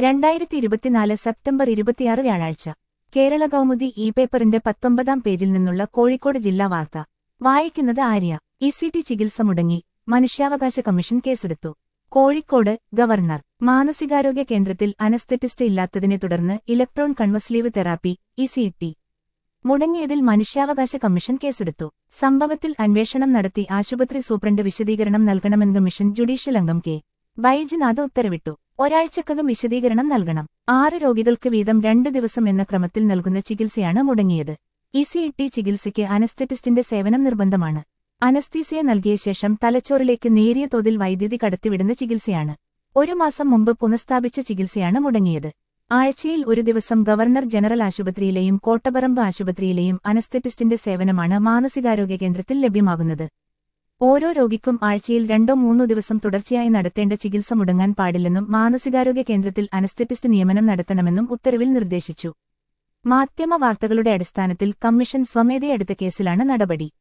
രണ്ടായിരത്തി ഇരുപത്തിനാല് സെപ്റ്റംബർ ഇരുപത്തിയാറ് വ്യാഴാഴ്ച കേരള കൗമുദി ഇ പേപ്പറിന്റെ പത്തൊമ്പതാം പേജിൽ നിന്നുള്ള കോഴിക്കോട് ജില്ലാ വാർത്ത വായിക്കുന്നത് ആര്യ ഇ സി ടി ചികിത്സ മുടങ്ങി മനുഷ്യാവകാശ കമ്മീഷൻ കേസെടുത്തു കോഴിക്കോട് ഗവർണർ മാനസികാരോഗ്യ കേന്ദ്രത്തിൽ അനസ്തെറ്റിസ്റ്റ് ഇല്ലാത്തതിനെ തുടർന്ന് electroconvulsive therapy E C T മുടങ്ങിയതിൽ മനുഷ്യാവകാശ കമ്മീഷൻ കേസെടുത്തു സംഭവത്തിൽ അന്വേഷണം നടത്തി ആശുപത്രി സൂപ്രണ്ട് വിശദീകരണം നൽകണമെന്ന് കമ്മീഷൻ ജുഡീഷ്യൽ അംഗം കെ വൈദ്യനാഥ് ഉത്തരവിട്ടു ഒരാഴ്ചക്കകം വിശദീകരണം നൽകണം ആറ് രോഗികൾക്ക് വീതം രണ്ട് ദിവസം എന്ന ക്രമത്തിൽ നൽകുന്ന ചികിത്സയാണ് മുടങ്ങിയത് ഇ സി ടി ചികിത്സയ്ക്ക് അനസ്തെറ്റിസ്റ്റിന്റെ സേവനം നിർബന്ധമാണ് അനസ്തീസിയ നൽകിയ ശേഷം തലച്ചോറിലേക്ക് നേരിയ തോതിൽ വൈദ്യുതി കടത്തിവിടുന്ന ചികിത്സയാണ് ഒരു മാസം മുമ്പ് പുനഃസ്ഥാപിച്ച ചികിത്സയാണ് മുടങ്ങിയത് ആഴ്ചയിൽ ഒരു ദിവസം ഗവർണർ ജനറൽ ആശുപത്രിയിലെയും കോട്ടപറമ്പ് ആശുപത്രിയിലെയും അനസ്തെറ്റിസ്റ്റിന്റെ സേവനമാണ് മാനസികാരോഗ്യ കേന്ദ്രത്തിൽ ലഭ്യമാകുന്നത് ഓരോ രോഗിക്കും ആഴ്ചയിൽ രണ്ടോ മൂന്നോ ദിവസം തുടർച്ചയായി നടത്തേണ്ട ചികിത്സ മുടങ്ങാൻ പാടില്ലെന്നും മാനസികാരോഗ്യ കേന്ദ്രത്തിൽ അനസ്തെറ്റിസ്റ്റ് നിയമനം നടത്തണമെന്നും ഉത്തരവിൽ നിർദ്ദേശിച്ചു മാധ്യമ വാർത്തകളുടെ അടിസ്ഥാനത്തിൽ കമ്മീഷൻ സ്വമേധയെടുത്ത കേസിലാണ് നടപടി